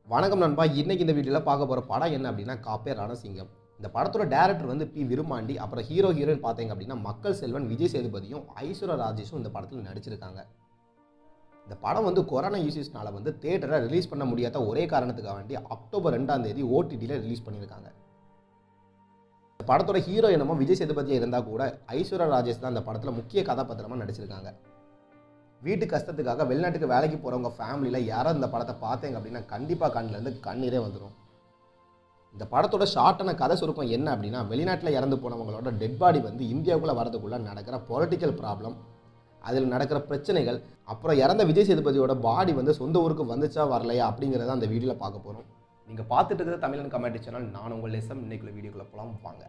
வணக்கம் நண்பா இன்னைக்கு இந்த வீடியோவில் பார்க்க போகிற படம் என்ன அப்படின்னா காப்பே ரணசிங்கம் இந்த படத்தோட டேரக்டர் வந்து பி விருமாண்டி அப்புறம் ஹீரோ ஹீரோயின் பார்த்தீங்க அப்படின்னா மக்கள் செல்வன் விஜய் சேதுபதியும் ஐஸ்வர்யா ராஜேஷும் இந்த படத்தில் நடிச்சிருக்காங்க இந்த படம் வந்து கொரோனா யூசிஸ்னால வந்து தேட்டரை ரிலீஸ் பண்ண முடியாத ஒரே காரணத்துக்காக வேண்டி அக்டோபர் ரெண்டாம் தேதி ஓடிடியில் ரிலீஸ் பண்ணியிருக்காங்க இந்த படத்தோட ஹீரோ என்னமோ விஜய் சேதுபதியாக இருந்தால் கூட ஐஸ்வர்யா ராஜேஷ் தான் இந்த படத்தில் முக்கிய கதாபாத்திரமாக நடிச்சிருக்காங்க வீட்டு கஷ்டத்துக்காக வெளிநாட்டுக்கு வேலைக்கு போகிறவங்க ஃபேமிலியில் யாரோ இந்த படத்தை பார்த்தீங்க அப்படின்னா கண்டிப்பாக கண்ணிலேருந்து கண்ணீரே வந்துடும் இந்த படத்தோட ஷார்ட்டான கதை சுருக்கம் என்ன அப்படின்னா வெளிநாட்டில் இறந்து போனவங்களோட டெட் பாடி வந்து இந்தியாவுக்குள்ளே வரதுக்குள்ளே நடக்கிற பொலிட்டிக்கல் ப்ராப்ளம் அதில் நடக்கிற பிரச்சனைகள் அப்புறம் இறந்த விஜய் சேதுபதியோட பாடி வந்து சொந்த ஊருக்கு வந்துச்சா வரலையா அப்படிங்கிறத அந்த வீடியோவில் பார்க்க போகிறோம் நீங்கள் பார்த்துட்டு இருக்கிறது தமிழன் கமெண்ட் சேனல் நான் உங்கள் லெசம் இன்னைக்குள்ள வீடியோக்குள்ளே போகலாம் வாங்க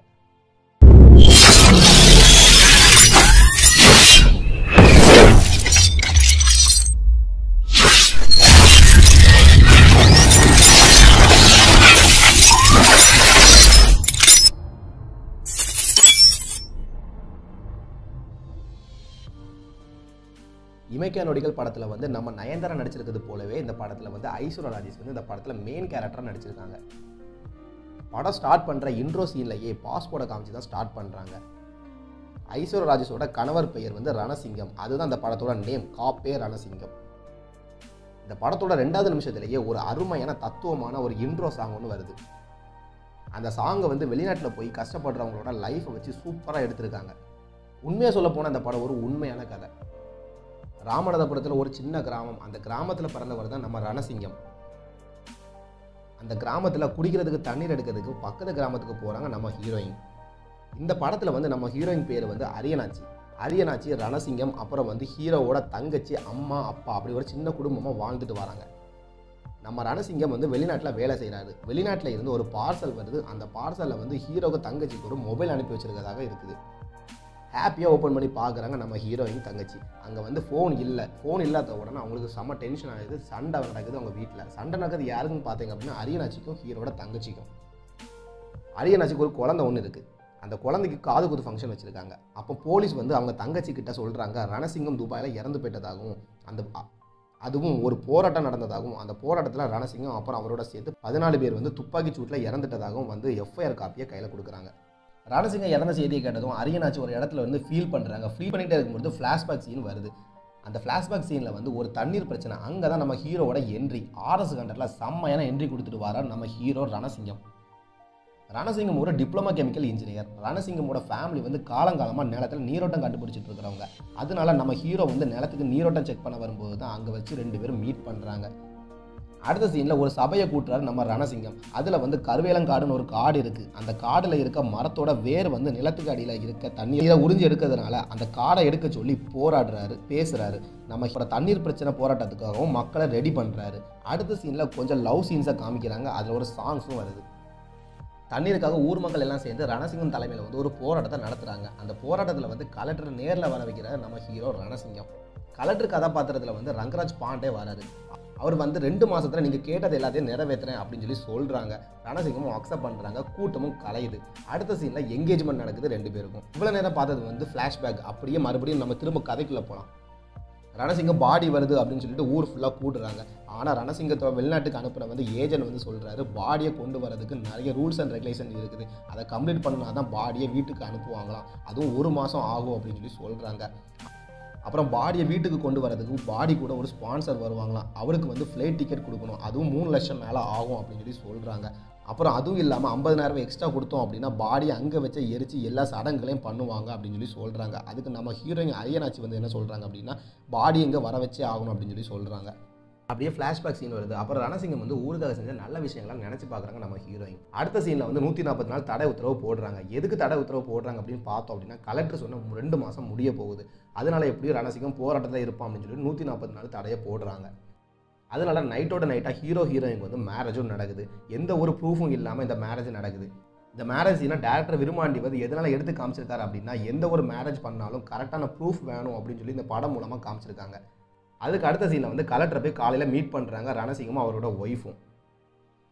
இமைக்கா நொடிகள் படத்தில் வந்து நம்ம நயன்தாரா நடிச்சிருக்கிறது போலவே இந்த படத்தில் வந்து ஐஸ்வர்யா ராஜேஷ் வந்து இந்த படத்தில் மெயின் கேரக்டராக நடிச்சிருக்காங்க படம் ஸ்டார்ட் பண்ணுற இன்ட்ரோ சீன்லையே பாஸ்போர்ட்டை காமிச்சு தான் ஸ்டார்ட் பண்ணுறாங்க ஐஸ்வர்யா ராஜேஷோட கணவர் பெயர் வந்து ரணசிங்கம் அதுதான் இந்த படத்தோட நேம் காப்பே ரணசிங்கம் இந்த படத்தோட ரெண்டாவது நிமிஷத்துலேயே ஒரு அருமையான தத்துவமான ஒரு இன்ட்ரோ சாங் ஒன்று வருது அந்த சாங்கை வந்து வெளிநாட்டில் போய் கஷ்டப்படுறவங்களோட லைஃப்பை வச்சு சூப்பராக எடுத்திருக்காங்க உண்மையாக சொல்ல போனால் இந்த படம் ஒரு உண்மையான கதை ராமநாதபுரத்தில் ஒரு சின்ன கிராமம் அந்த கிராமத்தில் பிறந்தவர் தான் நம்ம ரணசிங்கம் அந்த கிராமத்தில் குடிக்கிறதுக்கு தண்ணீர் எடுக்கிறதுக்கு பக்கத்து கிராமத்துக்கு போகிறாங்க நம்ம ஹீரோயின் இந்த படத்தில் வந்து நம்ம ஹீரோயின் பேர் வந்து அரியனாச்சி அரியனாச்சி ரணசிங்கம் அப்புறம் வந்து ஹீரோவோட தங்கச்சி அம்மா அப்பா அப்படி ஒரு சின்ன குடும்பமாக வாழ்ந்துட்டு வராங்க நம்ம ரணசிங்கம் வந்து வெளிநாட்டில் வேலை செய்கிறாரு வெளிநாட்டில் இருந்து ஒரு பார்சல் வருது அந்த பார்சலில் வந்து ஹீரோவுக்கு தங்கச்சிக்கு ஒரு மொபைல் அனுப்பி வச்சிருக்கிறதாக இருக்குது ஹாப்பியாக ஓப்பன் பண்ணி பார்க்குறாங்க நம்ம ஹீரோயின் தங்கச்சி அங்கே வந்து ஃபோன் இல்லை ஃபோன் இல்லாத உடனே அவங்களுக்கு செம்ம டென்ஷன் ஆகுது சண்டை நடக்குது அவங்க வீட்டில் சண்டை நடக்குது யாருக்குன்னு பார்த்தீங்க அப்படின்னா அரியனாச்சிக்கும் ஹீரோட தங்கச்சிக்கும் அரியனாச்சிக்கு ஒரு குழந்தை ஒன்று இருக்குது அந்த குழந்தைக்கு காது குத்து ஃபங்க்ஷன் வச்சுருக்காங்க அப்போ போலீஸ் வந்து அவங்க தங்கச்சி கிட்ட சொல்கிறாங்க ரணசிங்கம் துபாயில் இறந்து போயிட்டதாகவும் அந்த அ- அதுவும் ஒரு போராட்டம் நடந்ததாகவும் அந்த போராட்டத்தில் ரணசிங்கம் அப்புறம் அவரோட சேர்த்து பதினாலு பேர் வந்து துப்பாக்கி சூட்டில் இறந்துட்டதாகவும் வந்து எஃப்ஐஆர் காப்பியை கையில் கொடுக்குறாங்க ரணசிங்கம் இறந்த செய்தியை கேட்டதும் அரியனாச்சி ஒரு இடத்துல வந்து ஃபீல் பண்ணுறாங்க ஃபீல் பண்ணிகிட்டே இருக்கும்போது ஃப்ளாஷ்பேக் சீன் வருது அந்த ஃப்ளாஷ்பேக் சீனில் வந்து ஒரு தண்ணீர் பிரச்சனை அங்கே தான் நம்ம ஹீரோவோட என்ட்ரி ஆர்எஸ் கண்டரில் செம்மையான என்ட்ரி கொடுத்துட்டு வரார் நம்ம ஹீரோ ரணசிங்கம் ரணசிங்கம் ஒரு டிப்ளமா கெமிக்கல் இன்ஜினியர் ரணசிங்கமோட ஃபேமிலி வந்து காலங்காலமாக நிலத்தில் நீரோட்டம் கண்டுபிடிச்சிட்டு இருக்கிறவங்க அதனால நம்ம ஹீரோ வந்து நிலத்துக்கு நீரோட்டம் செக் பண்ண வரும்போது தான் அங்கே வச்சு ரெண்டு பேரும் மீட் பண்ணுறாங்க அடுத்த சீனில் ஒரு சபையை கூட்டுறாரு நம்ம ரணசிங்கம் அதில் வந்து கருவேலங்காடுன்னு ஒரு காடு இருக்குது அந்த காடில் இருக்க மரத்தோட வேர் வந்து நிலத்துக்கு அடியில் இருக்க தண்ணீரை உறிஞ்சி எடுக்கிறதுனால அந்த காடை எடுக்க சொல்லி போராடுறாரு பேசுகிறாரு நம்ம இப்போ தண்ணீர் பிரச்சனை போராட்டத்துக்காகவும் மக்களை ரெடி பண்ணுறாரு அடுத்த சீனில் கொஞ்சம் லவ் சீன்ஸை காமிக்கிறாங்க அதில் ஒரு சாங்ஸும் வருது தண்ணீருக்காக ஊர் மக்கள் எல்லாம் சேர்ந்து ரணசிங்கம் தலைமையில் வந்து ஒரு போராட்டத்தை நடத்துகிறாங்க அந்த போராட்டத்தில் வந்து கலெக்டர் நேரில் வர வைக்கிறார் நம்ம ஹீரோ ரணசிங்கம் கலெக்டர் கதாபாத்திரத்தில் வந்து ரங்கராஜ் பாண்டே வராரு அவர் வந்து ரெண்டு மாசத்துல நீங்கள் கேட்டது எல்லாத்தையும் நிறைவேற்றுறேன் அப்படின்னு சொல்லி சொல்கிறாங்க ரணசிங்கமும் அக்செப்ட் பண்ணுறாங்க கூட்டமும் கலையுது அடுத்த சீனில் என்கேஜ்மெண்ட் நடக்குது ரெண்டு பேருக்கும் இவ்வளோ நேரம் பார்த்தது வந்து ஃப்ளாஷ்பேக் அப்படியே மறுபடியும் நம்ம திரும்ப கதைக்குள்ளே போகலாம் ரணசிங்கம் பாடி வருது அப்படின்னு சொல்லிட்டு ஊர் ஃபுல்லாக கூட்டுறாங்க ஆனால் ரணசிங்கத்தை வெளிநாட்டுக்கு அனுப்புன வந்து ஏஜென்ட் வந்து சொல்கிறாரு பாடியை கொண்டு வரதுக்கு நிறைய ரூல்ஸ் அண்ட் ரெகுலேஷன் இருக்குது அதை கம்ப்ளீட் பண்ணால் தான் பாடியை வீட்டுக்கு அனுப்புவாங்களாம் அதுவும் ஒரு மாதம் ஆகும் அப்படின்னு சொல்லி சொல்கிறாங்க அப்புறம் பாடியை வீட்டுக்கு கொண்டு வரதுக்கு பாடி கூட ஒரு ஸ்பான்சர் வருவாங்களாம் அவருக்கு வந்து ஃப்ளைட் டிக்கெட் கொடுக்கணும் அதுவும் மூணு லட்சம் மேலே ஆகும் அப்படின்னு சொல்லி சொல்கிறாங்க அப்புறம் அதுவும் இல்லாமல் ஐம்பதனாயிரம் எக்ஸ்ட்ரா கொடுத்தோம் அப்படின்னா பாடியை அங்கே வச்சு எரிச்சு எல்லா சடங்குகளையும் பண்ணுவாங்க அப்படின்னு சொல்லி சொல்கிறாங்க அதுக்கு நம்ம ஹீரோயின் அரியனாச்சி வந்து என்ன சொல்கிறாங்க அப்படின்னா பாடி இங்கே வர வச்சே ஆகணும் அப்படின்னு சொல்லி சொல்கிறாங்க அப்படியே ஃப்ளாஷ்பேக் சீன் வருது அப்புறம் ரணசிங்கம் வந்து ஊருக்காக செஞ்ச நல்ல விஷயங்களை நினச்சி பார்க்குறாங்க நம்ம ஹீரோயின் அடுத்த சீனில் வந்து நூற்றி நாற்பது நாள் தடை உத்தரவு போடுறாங்க எதுக்கு தடை உத்தரவு போடுறாங்க அப்படின்னு பார்த்தோம் அப்படின்னா கலெக்டர் சொன்ன ரெண்டு மாதம் முடிய போகுது அதனால எப்படியும் ரணசிங்கம் போராட்டத்தில் இருப்பான் அப்படின்னு சொல்லி நூற்றி நாற்பது நாள் தடையை போடுறாங்க அதனால நைட்டோட நைட்டாக ஹீரோ ஹீரோயின் வந்து மேரேஜும் நடக்குது எந்த ஒரு ப்ரூஃபும் இல்லாமல் இந்த மேரேஜ் நடக்குது இந்த மேரேஜ் டேரக்டர் விரும்பாண்டி வந்து எதனால் எடுத்து காமிச்சிருக்காரு அப்படின்னா எந்த ஒரு மேரேஜ் பண்ணாலும் கரெக்டான ப்ரூஃப் வேணும் அப்படின்னு சொல்லி இந்த படம் மூலமாக காமிச்சிருக்காங்க அதுக்கு அடுத்த சீனில் வந்து கலெக்டரை போய் காலையில் மீட் பண்ணுறாங்க ரணசிங்கமும் அவரோட ஒய்ஃபும்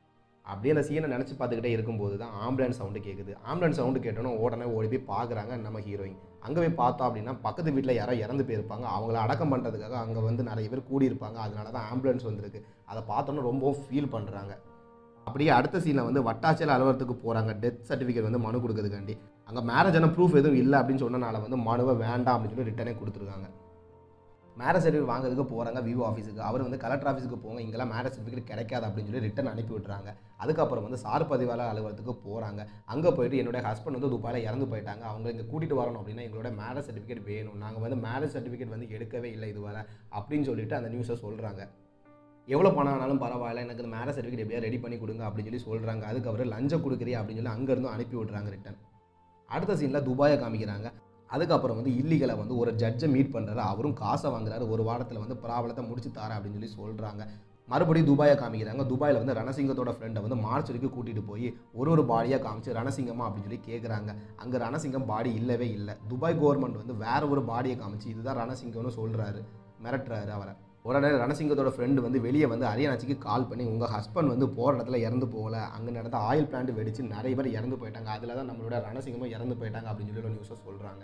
அப்படியே அந்த சீனை நினச்சி பார்த்துக்கிட்டே இருக்கும்போது தான் ஆம்புலன்ஸ் சவுண்டு கேட்குது ஆம்புலன்ஸ் சவுண்டு கேட்டோன்னே உடனே ஓடி போய் பார்க்குறாங்க நம்ம ஹீரோயின் அங்கே போய் பார்த்தோம் அப்படின்னா பக்கத்து வீட்டில் யாரோ இறந்து போயிருப்பாங்க அவங்கள அடக்கம் பண்ணுறதுக்காக அங்கே வந்து நிறைய பேர் கூடியிருப்பாங்க அதனால தான் ஆம்புலன்ஸ் வந்திருக்கு அதை பார்த்தோன்னே ரொம்பவும் ஃபீல் பண்ணுறாங்க அப்படியே அடுத்த சீனில் வந்து வட்டாட்சியர் அலுவலகத்துக்கு போகிறாங்க டெத் சர்டிஃபிகேட் வந்து மனு கொடுக்கறதுக்காண்டி அங்கே மேரேஜான ப்ரூஃப் எதுவும் இல்லை அப்படின்னு சொன்னனால வந்து மனுவை வேண்டாம் அப்படின்னு சொல்லி ரிட்டனே கொடுத்துருக்காங்க மேரேஜ் சர்டிஃபிகேட் வாங்குறதுக்கு போகிறாங்க விவோ ஆஃபீஸுக்கு அவர் வந்து கலெக்டர் ஆஃபீஸுக்கு போங்க இங்கெல்லாம் மேரேஜ் சர்டிஃபிகேட் கிடைக்காது அப்படின்னு சொல்லி ரிட்டன் அனுப்பி விட்றாங்க அதுக்கப்புறம் வந்து சார் பதிவாளர் அலுவலகத்துக்கு போகிறாங்க அங்கே போயிட்டு என்னுடைய ஹஸ்பண்ட் வந்து துபாயில் இறந்து போயிட்டாங்க அவங்க இங்கே கூட்டிகிட்டு வரணும் அப்படின்னா எங்களோட மேரேஜ் சர்டிஃபிகேட் வேணும் நாங்கள் வந்து மேரேஜ் சர்டிஃபிகேட் வந்து எடுக்கவே இல்லை இதுவரை அப்படின்னு சொல்லிட்டு அந்த நியூஸை சொல்கிறாங்க எவ்வளோ பணம் ஆனாலும் பரவாயில்ல எனக்கு இந்த மேரேஜ் சர்டிஃபிகேட் எப்படியா ரெடி பண்ணி கொடுங்க அப்படின்னு சொல்லி சொல்கிறாங்க அதுக்கு அவர் லஞ்சம் கொடுக்குறியா அப்படின்னு சொல்லி அங்கேருந்து அனுப்பி விட்றாங்க ரிட்டன் அடுத்த சீனில் துபாயை காமிக்கிறாங்க அதுக்கப்புறம் வந்து இல்லீகலை வந்து ஒரு ஜட்ஜை மீட் பண்ணுறாரு அவரும் காசை வாங்குறாரு ஒரு வாரத்தில் வந்து ப்ராப்ளத்தை முடிச்சு தரேன் அப்படின்னு சொல்லி சொல்கிறாங்க மறுபடியும் துபாயை காமிக்கிறாங்க துபாயில் வந்து ரணசிங்கத்தோட ஃப்ரெண்டை வந்து மார்ச் வரைக்கும் கூட்டிகிட்டு போய் ஒரு ஒரு பாடியாக காமிச்சு ரணசிங்கமா அப்படின்னு சொல்லி கேட்குறாங்க அங்கே ரணசிங்கம் பாடி இல்லவே இல்லை துபாய் கவர்மெண்ட் வந்து வேற ஒரு பாடியை காமிச்சு இதுதான் ரணசிங்கம்னு சொல்கிறாரு மிரட்டுறாரு அவரை உடனே ரணசிங்கத்தோட ஃப்ரெண்டு வந்து வெளியே வந்து அரியனாச்சிக்கு கால் பண்ணி உங்கள் ஹஸ்பண்ட் வந்து போகிற இடத்துல இறந்து போகல அங்கே நடந்த ஆயில் பிளான்ட் வெடிச்சு நிறைய பேர் இறந்து போயிட்டாங்க அதில் தான் நம்மளோட ரணசிங்கமும் இறந்து போயிட்டாங்க அப்படின்னு சொல்லி ஒரு நியூஸை சொல்கிறாங்க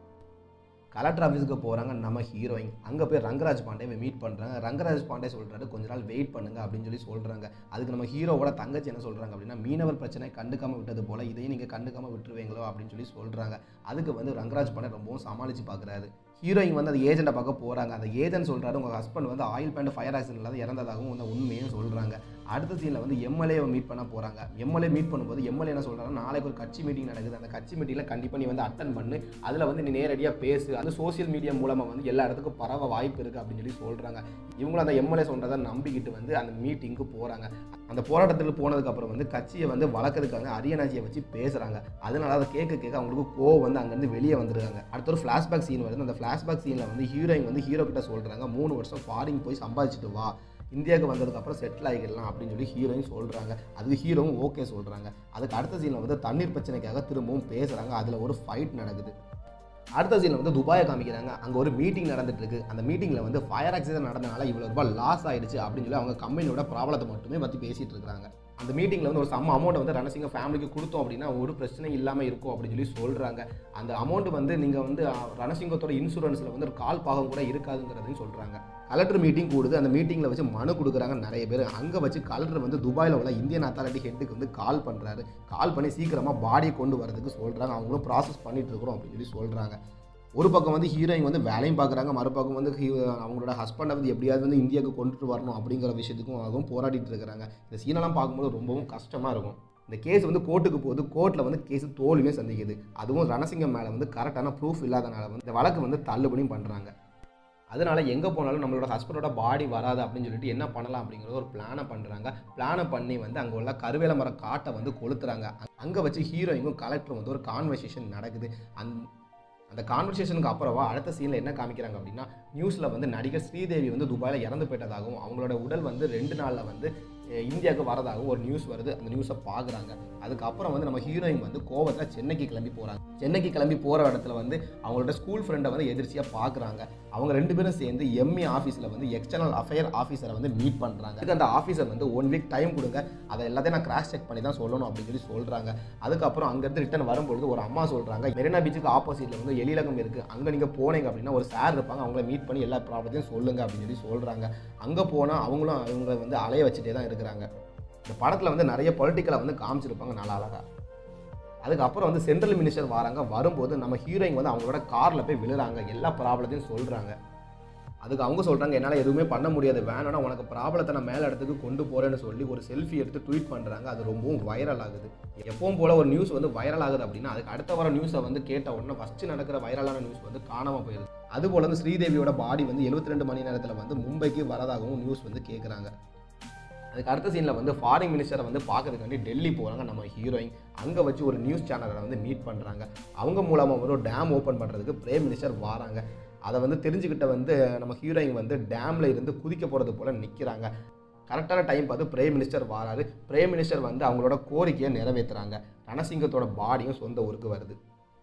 கலெக்டர் ஆஃபீஸுக்கு போகிறாங்க நம்ம ஹீரோயின் அங்கே போய் ரங்கராஜ் பாண்டேவை மீட் பண்ணுறாங்க ரங்கராஜ் பாண்டே சொல்கிறாரு கொஞ்ச நாள் வெயிட் பண்ணுங்க அப்படின்னு சொல்லி சொல்கிறாங்க அதுக்கு நம்ம ஹீரோவோட தங்கச்சி என்ன சொல்கிறாங்க அப்படின்னா மீனவர் பிரச்சனை கண்டுக்காமல் விட்டது போல் இதையும் நீங்கள் கண்டுக்காமல் விட்டுருவீங்களோ அப்படின்னு சொல்லி சொல்கிறாங்க அதுக்கு வந்து ரங்கராஜ் பாண்டே ரொம்பவும் சமாளித்து பார்க்குறாரு ஹீரோயின் வந்து அந்த ஏஜென்ட்டை பார்க்க போகிறாங்க அந்த ஏஜென்ட் சொல்கிறாரு உங்கள் ஹஸ்பண்ட் வந்து ஆயில் பேண்ட் ஃபயர் ஆக்சிடென்ட்ல தான் இறந்ததாகவும் அந்த உண்மையும் சொல்கிறாங்க அடுத்த சீனில் வந்து எம்எல்ஏவை மீட் பண்ண போகிறாங்க எம்எல்ஏ மீட் பண்ணும்போது எம்எல்ஏ என்ன சொல்கிறாங்க நாளைக்கு ஒரு கட்சி மீட்டிங் நடக்குது அந்த கட்சி மீட்டிங்கில் கண்டிப்பாக நீ வந்து அட்டன் பண்ணு அதில் வந்து நீ நேரடியாக பேசு அந்த சோஷியல் மீடியா மூலமாக வந்து எல்லா இடத்துக்கும் பரவ வாய்ப்பு இருக்குது அப்படின்னு சொல்லி சொல்கிறாங்க இவங்களும் அந்த எம்எல்ஏ சொல்கிறத நம்பிக்கிட்டு வந்து அந்த மீட்டிங்க்கு போகிறாங்க அந்த போராட்டத்தில் போனதுக்கப்புறம் வந்து கட்சியை வந்து வளர்க்கறதுக்காக அரியநாச்சியை வச்சு பேசுகிறாங்க அதனால அதை கேட்க கேட்க அவங்களுக்கு கோவம் வந்து அங்கேருந்து வெளியே வந்துருக்காங்க அடுத்த ஒரு ஃப்ளாஷ்பேக் சீன் வருது அந்த ஃப்ளாஷ்பேக் சீனில் வந்து ஹீரோயின் வந்து ஹீரோ கிட்ட சொல்கிறாங்க மூணு வருஷம் ஃபாரின் போய் சம்பாதிச்சுட்டு வா இந்தியாவுக்கு வந்ததுக்கப்புறம் செட்டில் ஆகிடலாம் அப்படின்னு சொல்லி ஹீரோயின் சொல்கிறாங்க அதுக்கு ஹீரோவும் ஓகே சொல்கிறாங்க அதுக்கு அடுத்த சீனில் வந்து தண்ணீர் பிரச்சனைக்காக திரும்பவும் பேசுகிறாங்க அதில் ஒரு ஃபைட் நடக்குது அடுத்த சீனில் வந்து துபாயை காமிக்கிறாங்க அங்கே ஒரு மீட்டிங் நடந்துட்டு இருக்கு அந்த மீட்டிங்கில் வந்து ஃபயர் ஆக்சிடென்ட் நடந்தனால இவ்வளோ ரூபாய் லாஸ் ஆயிடுச்சு அப்படின்னு சொல்லி அவங்க கம்பெனியோட ப்ராப்ளத்தை மட்டுமே பற்றி பேசிட்டு இருக்காங்க அந்த மீட்டிங்கில் வந்து ஒரு சம்ம அமௌண்ட் வந்து ரணசிங்க ஃபேமிலிக்கு கொடுத்தோம் அப்படின்னா ஒரு பிரச்சனை இல்லாமல் இருக்கும் அப்படின்னு சொல்லி சொல்கிறாங்க அந்த அமௌண்ட் வந்து நீங்கள் வந்து அஹ், ரணசிங்கத்தோட இன்சூரன்ஸில் வந்து ஒரு கால் பாகம் கூட இருக்காதுங்கிறதையும் சொல்கிறாங்க கலெக்டர் மீட்டிங் கூடுது அந்த மீட்டிங்கில் வச்சு மனு கொடுக்குறாங்க நிறைய பேர் அங்கே வச்சு கலெக்டர் வந்து துபாயில் உள்ள இந்தியன் அத்தாரிட்டி ஹெட்டுக்கு வந்து கால் பண்ணுறாரு கால் பண்ணி சீக்கிரமாக பாடியை கொண்டு வரதுக்கு சொல்கிறாங்க அவங்களும் ப்ராசஸ் பண்ணிட்டு இருக்கிறோம் அப்படின்னு சொல்லி சொல்கிறாங்க ஒரு பக்கம் வந்து ஹீரோயின் வந்து வேலையும் பார்க்குறாங்க மறுபக்கம் வந்து ஹீ- அவங்களோட ஹஸ்பண்டை வந்து எப்படியாவது வந்து இந்தியாவுக்கு கொண்டுட்டு வரணும் அப்படிங்கிற விஷயத்துக்கும் அதுவும் போராடிட்டு இருக்கிறாங்க இந்த சீனெல்லாம் பார்க்கும்போது ரொம்பவும் கஷ்டமாக இருக்கும் இந்த கேஸ் வந்து கோர்ட்டுக்கு போகுது கோர்ட்டில் வந்து கேஸ் தோல்வியுமே சந்திக்குது அதுவும் ரணசிங்கம் மேலே வந்து கரெக்டான ப்ரூஃப் இல்லாதனால வந்து இந்த வழக்கு வந்து தள்ளுபடியும் பண்ணுறாங்க அதனால எங்கே போனாலும் நம்மளோட ஹஸ்பண்டோட பாடி வராது அப்படின்னு சொல்லிட்டு என்ன பண்ணலாம் அப்படிங்கிற ஒரு பிளானை பண்ணுறாங்க பிளானை பண்ணி வந்து அங்கே உள்ள கருவேல மர காட்டை வந்து கொளுத்துறாங்க அங்கே வச்சு ஹீரோயினும் கலெக்டரும் வந்து ஒரு கான்வர்சேஷன் நடக்குது அந் அந்த கான்வர்சேஷனுக்கு அப்புறமா அடுத்த சீனில் என்ன காமிக்கிறாங்க அப்படின்னா நியூஸில் வந்து நடிகர் ஸ்ரீதேவி வந்து துபாயில் இறந்து போயிட்டதாகவும் அவங்களோட உடல் வந்து ரெண்டு நாளில் வந்து அஹ், இந்தியாவுக்கு வரதாகவும் ஒரு நியூஸ் வருது அந்த நியூஸை பார்க்குறாங்க அதுக்கப்புறம் வந்து நம்ம ஹீரோயின் வந்து கோவத்தில் சென்னைக்கு கிளம்பி போகிறாங்க சென்னைக்கு கிளம்பி போகிற இடத்துல வந்து அவங்களோட ஸ்கூல் ஃப்ரெண்டை வந்து எதிர்ச்சியாக பார்க்குறாங்க அவங்க ரெண்டு பேரும் சேர்ந்து எம்ஏ ஆஃபீஸில் வந்து எக்ஸ்டர்னல் அஃபேர் ஆஃபீஸரை வந்து மீட் பண்ணுறாங்க அதுக்கு அந்த ஆஃபீஸர் வந்து ஒன் வீக் டைம் கொடுங்க அதை எல்லாத்தையும் நான் கிராஸ் செக் பண்ணி தான் சொல்லணும் அப்படின்னு சொல்லி சொல்கிறாங்க அதுக்கப்புறம் அங்கேருந்து ரிட்டர்ன் வரும்பொழுது ஒரு அம்மா சொல்கிறாங்க மெரினா பீச்சுக்கு ஆப்போசிட்டில் வந்து எழிலகம் இருக்குது அங்கே நீங்கள் போனீங்க அப்படின்னா ஒரு சார் இருப்பாங்க அவங்கள மீட் பண்ணி எல்லா ப்ராப்ளத்தையும் சொல்லுங்க அப்படின்னு சொல்லி சொல்கிறாங்க அங்கே போனால் அவங்களும் அவங்க வந்து அலைய வச்சுட்டே தான் இருக்கிறாங்க இந்த படத்தில் வந்து நிறைய பொலிட்டிக்கலை வந்து காமிச்சிருப்பாங்க நல்லா அழகாக அதுக்கப்புறம் வந்து சென்ட்ரல் மினிஸ்டர் வராங்க வரும்போது நம்ம ஹீரோயின் வந்து அவங்களோட காரில் போய் விழுறாங்க எல்லா ப்ராப்ளத்தையும் சொல்கிறாங்க அதுக்கு அவங்க சொல்கிறாங்க என்னால் எதுவுமே பண்ண முடியாது வேணும்னா உனக்கு ப்ராப்ளத்தை நான் மேலே இடத்துக்கு கொண்டு போகிறேன்னு சொல்லி ஒரு செல்ஃபி எடுத்து ட்வீட் பண்ணுறாங்க அது ரொம்பவும் வைரல் ஆகுது எப்பவும் போல் ஒரு நியூஸ் வந்து வைரல் ஆகுது அப்படின்னா அதுக்கு அடுத்த வர நியூஸை வந்து கேட்ட உடனே ஃபஸ்ட்டு நடக்கிற வைரலான நியூஸ் வந்து காணாமல் போயிடுது அதுபோல் வந்து ஸ்ரீதேவியோட பாடி வந்து 72 ரெண்டு மணி நேரத்தில் வந்து மும்பைக்கு வரதாகவும் நியூஸ் வந்து கேட்குறாங்க அதுக்கு அடுத்த சீனில் வந்து ஃபாரின் மினிஸ்டரை வந்து பார்க்கறதுக்காண்டி டெல்லி போகிறாங்க நம்ம ஹீரோயின் அங்கே வச்சு ஒரு நியூஸ் சேனலை வந்து மீட் பண்ணுறாங்க அவங்க மூலமாக வந்து ஒரு டேம் ஓப்பன் பண்ணுறதுக்கு பிரேம் மினிஸ்டர் வராங்க அதை வந்து தெரிஞ்சுக்கிட்ட வந்து நம்ம ஹீரோயின் வந்து டேமில் இருந்து குதிக்க போகிறது போல் நிற்கிறாங்க கரெக்டான டைம் பார்த்து பிரைம் மினிஸ்டர் வராரு பிரைம் மினிஸ்டர் வந்து அவங்களோட கோரிக்கையை நிறைவேற்றுறாங்க ரணசிங்கத்தோட பாடியும் சொந்த ஊருக்கு வருது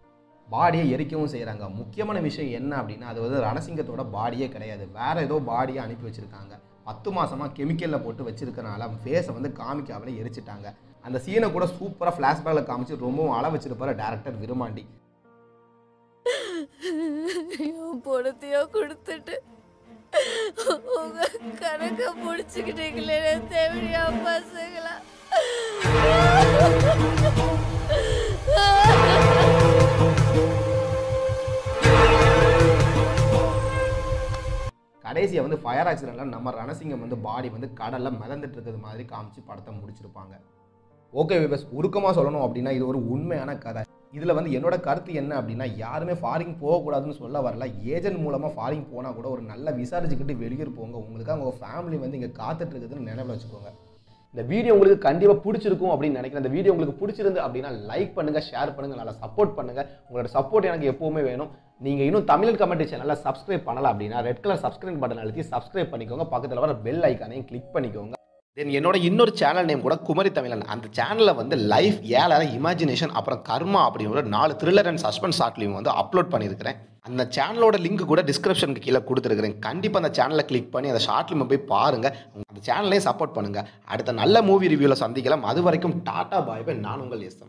பாடியை எரிக்கவும் செய்கிறாங்க முக்கியமான விஷயம் என்ன அப்படின்னா அது வந்து ரணசிங்கத்தோட பாடியே கிடையாது வேற ஏதோ பாடியை அனுப்பி வச்சிருக்காங்க பத்து மாசமாக கெமிக்கலில் போட்டு வச்சிருக்கனால ஃபேஸை வந்து காமிக்காமலே எரிச்சிட்டாங்க அந்த சீனை கூட சூப்பராக ஃப்ளாஷ்பேக்கில் காமிச்சு ரொம்பவும் அள வச்சிருப்பாரு டேரக்டர் விருமாண்டி என் பணத்தையோ கொடுத்துட்டு உங்க கணக்க முடிச்சுக்கிட்டீங்களே தேவையா பசங்களா கடைசியாக வந்து ஃபயர் ஆக்சிடென்ட்டில் நம்ம ரணசிங்கம் வந்து பாடி வந்து கடலில் மிதந்துட்டு இருக்கிறது மாதிரி காமிச்சு படத்தை முடிச்சிருப்பாங்க ஓகே விபஸ் உருக்கமாக சொல்லணும் அப்படின்னா இது ஒரு உண்மையான கதை இதில் வந்து என்னோட கருத்து என்ன அப்படின்னா யாருமே ஃபாரின் போகக்கூடாதுன்னு சொல்ல வரல ஏஜென்ட் மூலமாக ஃபாரின் போனால் கூட ஒரு நல்ல விசாரிச்சுக்கிட்டு வெளியூர் போங்க உங்களுக்கு அவங்க ஃபேமிலி வந்து இங்கே காத்துட்டு இருக்குதுன்னு நினைவில் வச்சுக்கோங்க இந்த வீடியோ உங்களுக்கு கண்டிப்பாக பிடிச்சிருக்கும் அப்படின்னு நினைக்கிறேன் இந்த வீடியோ உங்களுக்கு பிடிச்சிருந்து அப்படின்னா லைக் பண்ணுங்கள் ஷேர் பண்ணுங்கள் நல்லா சப்போர்ட் பண்ணுங்கள் உங்களோட சப்போர்ட் எனக்கு எப்போவுமே வேணும் நீங்கள் இன்னும் தமிழ் கமெண்ட் சேனலில் சப்ஸ்கிரைப் பண்ணல அப்படின்னா ரெட் கலர் சப்ஸ்கிரைப் பட்டன் அழுத்தி சப்ஸ்கிரைப் பண்ணிக்கோங்க பக்கத்தில் வர பெல் ஐக்கானையும் கிளிக் பண்ணிக்கோங்க தென் என்னோட இன்னொரு சேனல் நேம் கூட குமரி தமிழன் அந்த சேனலில் வந்து லைஃப் ஏழார இமேஜினேஷன் அப்புறம் கர்மா அப்படிங்கிற நாலு த்ரில்லர் அண்ட் சஸ்பென்ஸ் ஷார்ட்லையும் வந்து அப்லோட் பண்ணியிருக்கிறேன் அந்த சேனலோட லிங்க் கூட டிஸ்கிரிப்ஷனுக்கு கீழே கொடுத்துருக்கிறேன் கண்டிப்பாக அந்த சேனலை கிளிக் பண்ணி அந்த ஷார்ட்லையும் போய் பாருங்கள் அந்த சேனலையும் சப்போர்ட் பண்ணுங்கள் அடுத்த நல்ல மூவி ரிவ்யூவில் சந்திக்கலாம் அது வரைக்கும் டாடா பாய் பை நான் உங்கள் எஸ்எம்